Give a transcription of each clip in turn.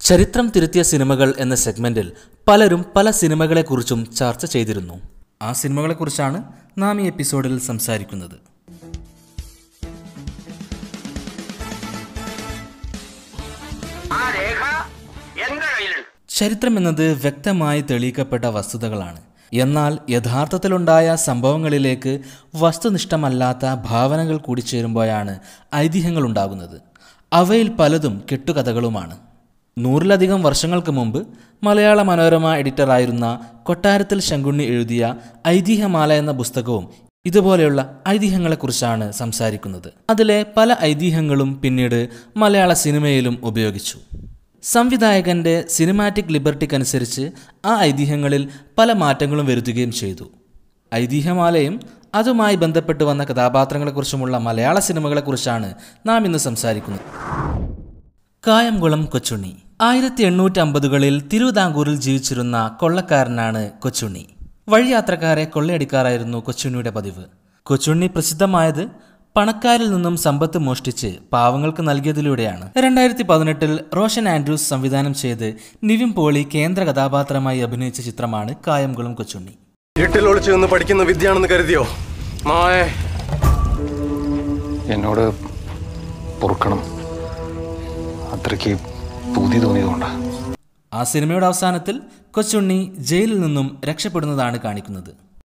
ചരിത്രം തിരുത്തിയ സിനിമകൾ എന്ന സെഗ്മെന്റിൽ പലരും പല സിനിമകളെക്കുറിച്ചും ചർച്ച ചെയ്തിരുന്നു ആ സിനിമകളെക്കുറിച്ചാണ് നാം ഈ എപ്പിസോഡിൽ സംസാരിക്കുന്നത് ആ രേഖ എന്റെ കയ്യിലുണ്ട് ചരിത്രം എന്നത് വ്യക്തമായി തെളിയിക്കപ്പെട്ട വസ്തുതകളാണ് എന്നാൽ യഥാർത്ഥത്തിലുണ്ടായ സംഭവങ്ങളിലേക്ക് വസ്തുനിഷ്ഠമല്ലാത്ത ഭാവനകൾ കൂടിച്ചേരുമ്പോഴാണ് ഐതിഹ്യങ്ങൾ ഉണ്ടാകുന്നത് അവയിൽ പലതും കെട്ടുകഥകളുമാണ് നൂറിലധികം വർഷങ്ങൾക്ക് മുമ്പ് മലയാള മനോരമ എഡിറ്ററായിരുന്ന കൊട്ടാരത്തിൽ ശങ്കുണ്ണി എഴുതിയ ഐതിഹ്യമാല എന്ന പുസ്തകവും ഇതുപോലെയുള്ള ഐതിഹ്യങ്ങളെക്കുറിച്ചാണ് സംസാരിക്കുന്നത് അതിലെ പല ഐതിഹ്യങ്ങളും പിന്നീട് മലയാള സിനിമയിലും ഉപയോഗിച്ചു സംവിധായകന്റെ സിനിമാറ്റിക് ലിബർട്ടിക്കനുസരിച്ച് ആ ഐതിഹ്യങ്ങളിൽ പല മാറ്റങ്ങളും വരുത്തുകയും ചെയ്തു ഐതിഹ്യമാലയും അതുമായി ബന്ധപ്പെട്ട് വന്ന കഥാപാത്രങ്ങളെക്കുറിച്ചുമുള്ള മലയാള സിനിമകളെക്കുറിച്ചാണ് നാം ഇന്ന് സംസാരിക്കുന്നത് കായംകുളം കൊച്ചുണ്ണി ആയിരത്തി എണ്ണൂറ്റി അമ്പതുകളിൽ തിരുവിതാംകൂറിൽ ജീവിച്ചിരുന്ന കൊള്ളക്കാരനാണ് കൊച്ചുണ്ണി വഴിയാത്രക്കാരെ കൊള്ളയടിക്കാറായിരുന്നു കൊച്ചുണ്ണിയുടെ പതിവ് കൊച്ചുണ്ണി പ്രസിദ്ധമായത് പണക്കാരിൽ നിന്നും സമ്പത്ത് മോഷ്ടിച്ച് പാവങ്ങൾക്ക് നൽകിയതിലൂടെയാണ് രണ്ടായിരത്തി പതിനെട്ടിൽ റോഷൻ ആൻഡ്രൂസ് സംവിധാനം ചെയ്ത് നിവിൻ പോളി കേന്ദ്ര കഥാപാത്രമായി അഭിനയിച്ച ചിത്രമാണ് കായംകുളം കൊച്ചുണ്ണി ഇരുട്ടിൽ ഒളിച്ചു നിന്ന് പഠിക്കുന്ന വിദ്യയാണെന്ന് കരുതിയോ നായേ എന്നോട് പൊറുക്കണം അത്രയ്ക്ക് പൂതി തോന്നിയതുകൊണ്ടാ ആ സിനിമയുടെ അവസാനത്തിൽ കൊച്ചുണ്ണി ജയിലിൽ നിന്നും രക്ഷപ്പെടുന്നതാണ് കാണിക്കുന്നത്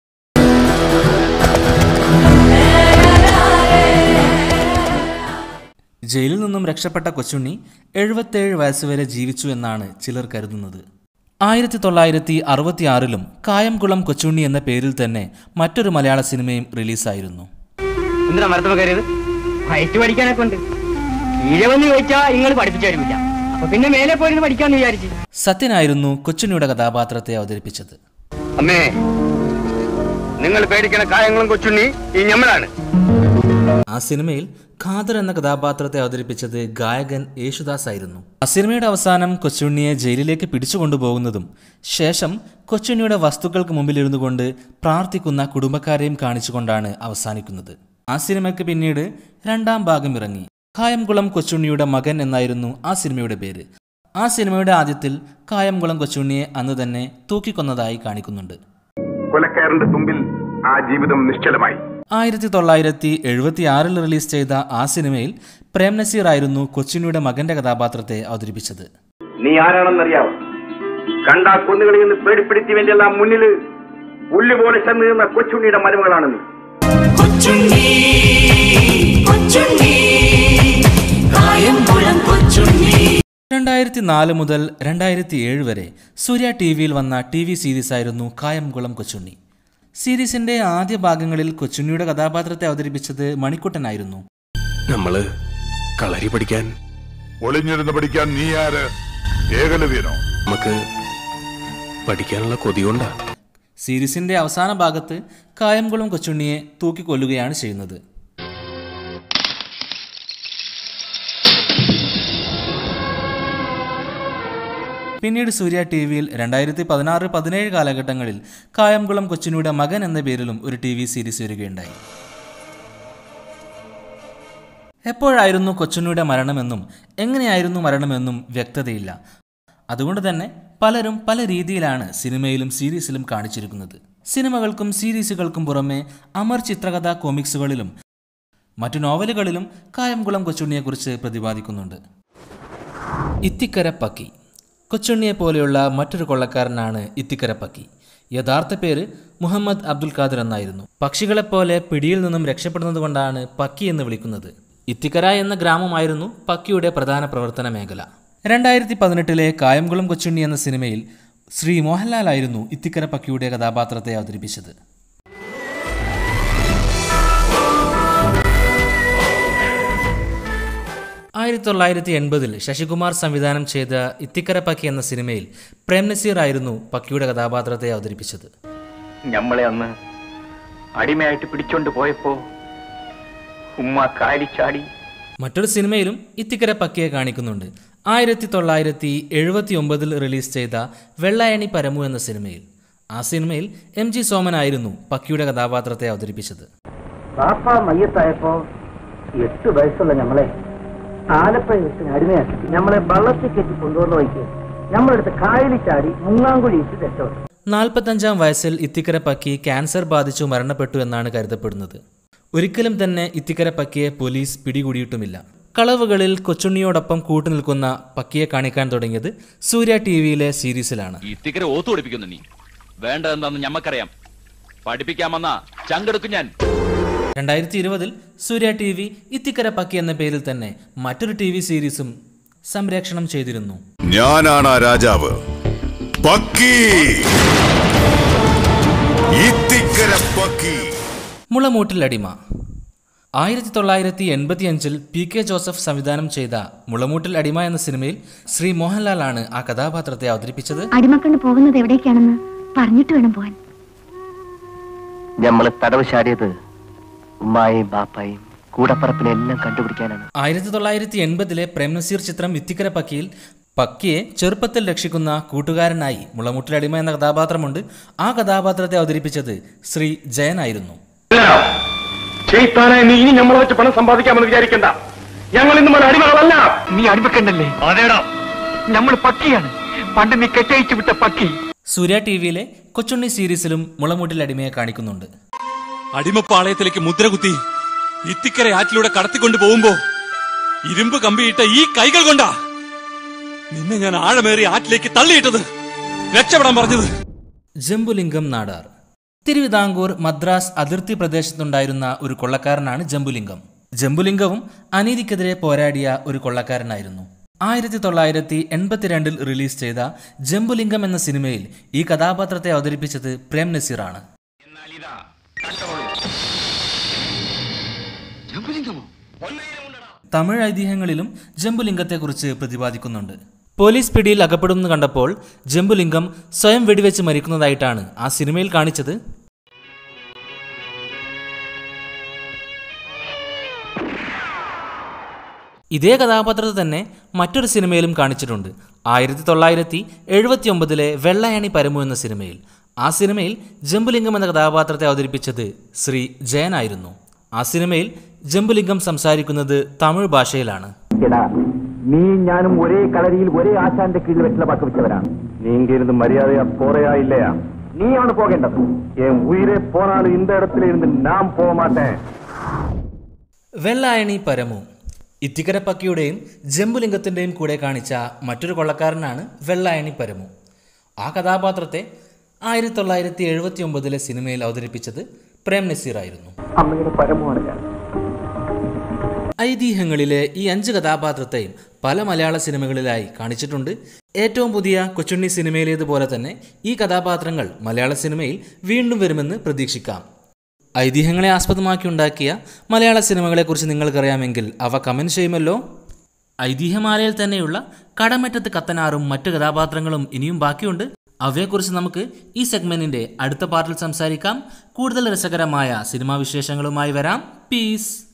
ജയിലിൽ നിന്നും രക്ഷപ്പെട്ട കൊച്ചുണ്ണി എഴുപത്തേഴ് വയസ്സുവരെ ജീവിച്ചു എന്നാണ് ചിലർ കരുതുന്നത് ആയിരത്തി തൊള്ളായിരത്തി അറുപത്തി ആറിലും കായംകുളം കൊച്ചുണ്ണി എന്ന പേരിൽ തന്നെ മറ്റൊരു മലയാള സിനിമയും റിലീസായിരുന്നു എന്തിനാ മരത്തുമ്പോ കയറിയത് വയറ്റ് പഠിക്കാനൊക്കെ ഉണ്ട് കീഴെ വന്ന് ചോദിച്ചാ നിങ്ങൾ പഠിപ്പിച്ചു തരുമില്ല അപ്പൊ പിന്നെ മേലെ പോയിരുന്നു പഠിക്കാന്ന് വിചാരിച്ചു സത്യനായിരുന്നു കൊച്ചുണ്ണിയുടെ കഥാപാത്രത്തെ അവതരിപ്പിച്ചത് അമ്മേ നിങ്ങൾ പേടിക്കണ കായങ്ങളും കൊച്ചുണ്ണി ഈ ഞമ്മളാണ് ആ സിനിമയിൽ ഖാദർ എന്ന കഥാപാത്രത്തെ അവതരിപ്പിച്ചത് ഗായകൻ യേശുദാസ് ആയിരുന്നു ആ സിനിമയുടെ അവസാനം കൊച്ചുണ്ണിയെ ജയിലിലേക്ക് പിടിച്ചുകൊണ്ടുപോകുന്നതും ശേഷം കൊച്ചുണ്ണിയുടെ വസ്തുക്കൾക്ക് മുമ്പിലിരുന്നു കൊണ്ട് പ്രാർത്ഥിക്കുന്ന കുടുംബക്കാരെയും കാണിച്ചുകൊണ്ടാണ് അവസാനിക്കുന്നത് ആ സിനിമയ്ക്ക് പിന്നീട് രണ്ടാം ഭാഗം ഇറങ്ങി കായംകുളം കൊച്ചുണ്ണിയുടെ മകൻ എന്നായിരുന്നു ആ സിനിമയുടെ പേര് ആ സിനിമയുടെ ആദ്യത്തിൽ കായംകുളം കൊച്ചുണ്ണിയെ അന്ന് തന്നെ തൂക്കിക്കൊന്നതായി കാണിക്കുന്നുണ്ട് കൊലക്കാരന്റെ തുമ്പിൽ ആ ജീവിതം നിശ്ചലമായി ആയിരത്തി തൊള്ളായിരത്തി എഴുപത്തി ആറിൽ റിലീസ് ചെയ്ത ആ സിനിമയിൽ പ്രേം നസീർ ആയിരുന്നു കൊച്ചുണ്ണിയുടെ മകന്റെ കഥാപാത്രത്തെ അവതരിപ്പിച്ചത് നീ ആരാണെന്നറിയാവോ കണ്ടാ കൊന്നുകളിൽ പേടിപ്പെടുത്തിയവന്റെ എല്ലാം മുന്നില് പുല്ലുപോലെ ചെന്ന് നിന്ന കൊച്ചുണ്ണിയുടെ മരുമകളാണ് നീ കൊച്ചുണ്ണി കൊച്ചുണ്ണി കായംകുളം കൊച്ചുണ്ണി രണ്ടായിരത്തി നാല് മുതൽ രണ്ടായിരത്തി ഏഴ് വരെ സൂര്യ ടി വിയിൽ വന്ന ടി വി സീരീസ് ആയിരുന്നു കായംകുളം കൊച്ചുണ്ണി സീരീസിന്റെ ആദ്യ ഭാഗങ്ങളിൽ കൊച്ചുണ്ണിയുടെ കഥാപാത്രത്തെ അവതരിപ്പിച്ചത് മണിക്കുട്ടനായിരുന്നു നമ്മള് കളരി പഠിക്കാൻ ഒളിഞ്ഞിരുന്ന് പഠിക്കാൻ നീ ആര് ഏകലവ്യനോ നമുക്ക് പഠിക്കാനുള്ള കൊതികൊണ്ടാ സീരീസിന്റെ അവസാന ഭാഗത്ത് കായംകുളം കൊച്ചുണ്ണിയെ തൂക്കിക്കൊല്ലുകയാണ് ചെയ്യുന്നത് പിന്നീട് സൂര്യ ടി വിയിൽ രണ്ടായിരത്തി പതിനാറ് പതിനേഴ് കാലഘട്ടങ്ങളിൽ കായംകുളം കൊച്ചുണ്ണിയുടെ മകൻ എന്ന പേരിലും ഒരു ടി വി സീരീസ് വരികയുണ്ടായി എപ്പോഴായിരുന്നു കൊച്ചുണ്ണിയുടെ മരണമെന്നും എങ്ങനെയായിരുന്നു മരണമെന്നും വ്യക്തതയില്ല അതുകൊണ്ട് തന്നെ പലരും പല രീതിയിലാണ് സിനിമയിലും സീരീസിലും കാണിച്ചിരിക്കുന്നത് സിനിമകൾക്കും സീരീസുകൾക്കും പുറമെ അമർ ചിത്രകഥാ കോമിക്സുകളിലും മറ്റു നോവലുകളിലും കായംകുളം കൊച്ചുണ്ണിയെക്കുറിച്ച് പ്രതിപാദിക്കുന്നുണ്ട് ഇത്തിക്കര പക്കി കൊച്ചുണ്ണിയെ പോലെയുള്ള മറ്റൊരു കൊള്ളക്കാരനാണ് ഇത്തിക്കര പക്കി യഥാർത്ഥ പേര് മുഹമ്മദ് അബ്ദുൽ ഖാദർ എന്നായിരുന്നു പക്ഷികളെപ്പോലെ പിടിയിൽ നിന്നും രക്ഷപ്പെടുന്നത് കൊണ്ടാണ് പക്കി എന്ന് വിളിക്കുന്നത് ഇത്തിക്കര എന്ന ഗ്രാമമായിരുന്നു പക്കിയുടെ പ്രധാന പ്രവർത്തന മേഖല രണ്ടായിരത്തി പതിനെട്ടിലെ കായംകുളം കൊച്ചുണ്ണി എന്ന സിനിമയിൽ ശ്രീ മോഹൻലാൽ ആയിരുന്നു ഇത്തിക്കര പക്കിയുടെ കഥാപാത്രത്തെ അവതരിപ്പിച്ചത് ആയിരത്തി തൊള്ളായിരത്തി എൺപതിൽ ശശികുമാർ സംവിധാനം ചെയ്ത ഇത്തിക്കര പക്കി എന്ന സിനിമയിൽ പ്രേം നസീർ ആയിരുന്നു പക്കിയുടെ കഥാപാത്രത്തെ അവതരിപ്പിച്ചത് ഞമ്മളെ അന്ന് അടിമയായിട്ട് പിടിച്ചോണ്ട് പോയപ്പോ ഉമ്മ കാലിച്ചാടി മറ്റൊരു സിനിമയിലും ഇത്തിക്കര പക്കിയെ കാണിക്കുന്നുണ്ട് ആയിരത്തി തൊള്ളായിരത്തി എഴുപത്തി ഒമ്പതിൽ റിലീസ് ചെയ്ത വെള്ളായണി പരമു എന്ന സിനിമയിൽ ആ സിനിമയിൽ എം ജി സോമനായിരുന്നു പക്കിയുടെ കഥാപാത്രത്തെ അവതരിപ്പിച്ചത് പാപ്പ മയ്യത്തായപ്പോ എട്ട് വയസ്സുള്ള ഞമ്മളെ ആലപ്പുഴ വിസിന് അടിമയാക്കി നമ്മളെ വള്ളത്തിൽ കെട്ടി കൊണ്ടുവന്ന് വയ്ക്കുക നമ്മളെടുത്ത് കായലിൽ ചാടി മുങ്ങാങ്കുഴി ഇട്ട് രക്ഷപ്പെട്ടു നാൽപ്പത്തഞ്ചാം വയസ്സിൽ ഇത്തിക്കര പക്കി ക്യാൻസർ ബാധിച്ചു മരണപ്പെട്ടു എന്നാണ് കരുതപ്പെടുന്നത് ഒരിക്കലും തന്നെ ഇത്തിക്കര പക്കിയെ പോലീസ് പിടികൂടിയിട്ടുമില്ല കളവുകളിൽ കൊച്ചുണ്ണിയോടൊപ്പം കൂട്ടുനിൽക്കുന്ന പക്കിയെ കാണിക്കാൻ തുടങ്ങിയത് സൂര്യ ടി വിയിലെ സീരീസിലാണ് ഇത്തിക്കര ഓത്തു പഠിപ്പിക്കുന്നു നീ വേണ്ട എന്താന്ന് ഞമ്മക്കറിയാം പഠിപ്പിക്കാമെന്നാ ചങ്കെടുക്കും ഞാൻ രണ്ടായിരത്തി ഇരുപതിൽ സൂര്യ ടി വി ഇത്തിക്കര പക്കി എന്ന പേരിൽ തന്നെ മറ്റൊരു ടി വി സീരീസും സംരക്ഷണം ചെയ്തിരുന്നു ഞാനാണ് ആ രാജാവ് പക്കി ഇത്തിക്കര പക്കി മുളമൂട്ടിൽ അടിമ ആയിരത്തി തൊള്ളായിരത്തി എൺപത്തി അഞ്ചിൽ പി കെ ജോസഫ് സംവിധാനം ചെയ്ത മുളമൂട്ടിൽ അടിമ എന്ന സിനിമയിൽ ശ്രീ മോഹൻലാലാണ് ആ കഥാപാത്രത്തെ അവതരിപ്പിച്ചത് അടിമക്കണ്ണ് പോകുന്നത് എവിടേക്കാണെന്ന് പറഞ്ഞിട്ട് വേണം പോവാൻ നമ്മള് തടവ് ചാടിയത് ഉമ്മായും ബാപ്പായും കൂടപ്പറപ്പിനെ എല്ലാം കണ്ടുപിടിക്കാനാണ് ആയിരത്തി തൊള്ളായിരത്തി എൺപതിലെ പ്രേംനസീർ ചിത്രം ഇത്തിക്കര പക്കിയിൽ പക്കിയെ ചെറുപ്പത്തിൽ രക്ഷിക്കുന്ന കൂട്ടുകാരനായി മുളമുട്ടിലടിമ എന്ന കഥാപാത്രമുണ്ട് ആ കഥാപാത്രത്തെ അവതരിപ്പിച്ചത് ശ്രീ ജയനായിരുന്നു ചെയ്ത്താനായി നീ ഇനി നമ്മളെ വെച്ച് പണം സമ്പാദിക്കാമെന്ന് വിചാരിക്കണ്ട ഞങ്ങൾ ഇന്നും ഒരു അടിമകളല്ല നീ അടിമക്കണ്ടല്ലേ അതേടാ നമ്മൾ പക്കിയാണ് പണ്ട് നീ കെട്ടയച്ചു വിട്ട പക്കി സൂര്യ ടി വിയിലെ കൊച്ചുണ്ണി സീരീസിലും മുളമുട്ടിൽ അടിമയെ കാണിക്കുന്നുണ്ട് അടിമപ്പാളയത്തിലേക്ക് മുദ്രകുത്തി ഇത്തിക്കര ആറ്റിലൂടെ കടത്തിക്കൊണ്ട് പോകുമ്പോ ഇരുമ്പ് കമ്പിയിട്ട ഈ കൈകൾ കൊണ്ടാ നിന്നെ ഞാൻ ആഴമേറി ആറ്റിലേക്ക് തള്ളിയിട്ടത് രക്ഷപ്പെടാൻ പറഞ്ഞത് ജംബുലിംഗം നാടാർ തിരുവിതാംകൂർ മദ്രാസ് അതിർത്തി പ്രദേശത്തുണ്ടായിരുന്ന ഒരു കൊള്ളക്കാരനാണ് ജംബുലിംഗം ജംബുലിംഗവും അനീതിക്കെതിരെ പോരാടിയ ഒരു കൊള്ളക്കാരനായിരുന്നു ആയിരത്തി തൊള്ളായിരത്തി എൺപത്തിരണ്ടിൽ റിലീസ് ചെയ്ത ജംബുലിംഗം എന്ന സിനിമയിൽ ഈ കഥാപാത്രത്തെ അവതരിപ്പിച്ചത് പ്രേം നസീറാണ് തമിഴ് ഐതിഹ്യങ്ങളിലും ജംബുലിംഗത്തെക്കുറിച്ച് പ്രതിപാദിക്കുന്നുണ്ട് പോലീസ് പിടിയിൽ അകപ്പെടുന്നു കണ്ടപ്പോൾ ജംബുലിംഗം സ്വയം വെടിവെച്ച് മരിക്കുന്നതായിട്ടാണ് ആ സിനിമയിൽ കാണിച്ചത് ഇതേ കഥാപാത്രത്തെ തന്നെ മറ്റൊരു സിനിമയിലും കാണിച്ചിട്ടുണ്ട് ആയിരത്തി തൊള്ളായിരത്തി എഴുപത്തി ഒമ്പതിലെ വെള്ളയണി പരമു എന്ന സിനിമയിൽ ആ സിനിമയിൽ ജംബുലിംഗം എന്ന കഥാപാത്രത്തെ അവതരിപ്പിച്ചത് ശ്രീ ജയനായിരുന്നു ആ സിനിമയിൽ ജംബുലിംഗം സംസാരിക്കുന്നത് തമിഴ് ഭാഷയിലാണ് എടാ നീ ഞാനും ഒരേ കളരിയിൽ ഒരേ ആശാന്റെ കീഴിൽ വെറ്റില പാക്ക് വെച്ചവരാണ് നീ ഇങ്ങിരുന്ന് മര്യാദയാ പോറയാ ഇല്ലയാ നീയാണ് പോകേണ്ടത് എൻ ഉയരെ പോനാലും இந்த இடத்துல இருந்து நான் போக மாட்டேன் വെള്ളായണി പരമു ഇത്തിക്കര പക്കിയുടെയും ജംബുലിംഗത്തിൻ്റെയും കൂടെ കാണിച്ച മറ്റൊരു കൊള്ളക്കാരനാണ് വെള്ളായണി പരമു ആ കഥാപാത്രത്തെ ആയിരത്തി തൊള്ളായിരത്തി എഴുപത്തി ഒമ്പതിലെ സിനിമയിൽ അവതരിപ്പിച്ചത് പ്രേം നസീറായിരുന്നു അമ്മയുടെ പരമമാണ് ഞാൻ ഐതിഹ്യങ്ങളിലെ ഈ അഞ്ച് കഥാപാത്രത്തെയും പല മലയാള സിനിമകളിലായി കാണിച്ചിട്ടുണ്ട് ഏറ്റവും പുതിയ കൊച്ചുണ്ണി സിനിമയിലേതുപോലെ തന്നെ ഈ കഥാപാത്രങ്ങൾ മലയാള സിനിമയിൽ വീണ്ടും വരുമെന്ന് പ്രതീക്ഷിക്കാം ഐതിഹ്യങ്ങളെ ആസ്പദമാക്കി ഉണ്ടാക്കിയ മലയാള സിനിമകളെക്കുറിച്ച് നിങ്ങൾക്കറിയാമെങ്കിൽ അവ കമൻറ്റ് ചെയ്യുമല്ലോ ഐതിഹ്യമാലയിൽ തന്നെയുള്ള കടമറ്റത്ത് കത്തനാറും മറ്റു കഥാപാത്രങ്ങളും ഇനിയും ബാക്കിയുണ്ട് അവയെക്കുറിച്ച് നമുക്ക് ഈ സെഗ്മെന്റിന്റെ അടുത്ത പാർട്ടിൽ സംസാരിക്കാം കൂടുതൽ രസകരമായ സിനിമാ വിശേഷങ്ങളുമായി വരാം പീസ്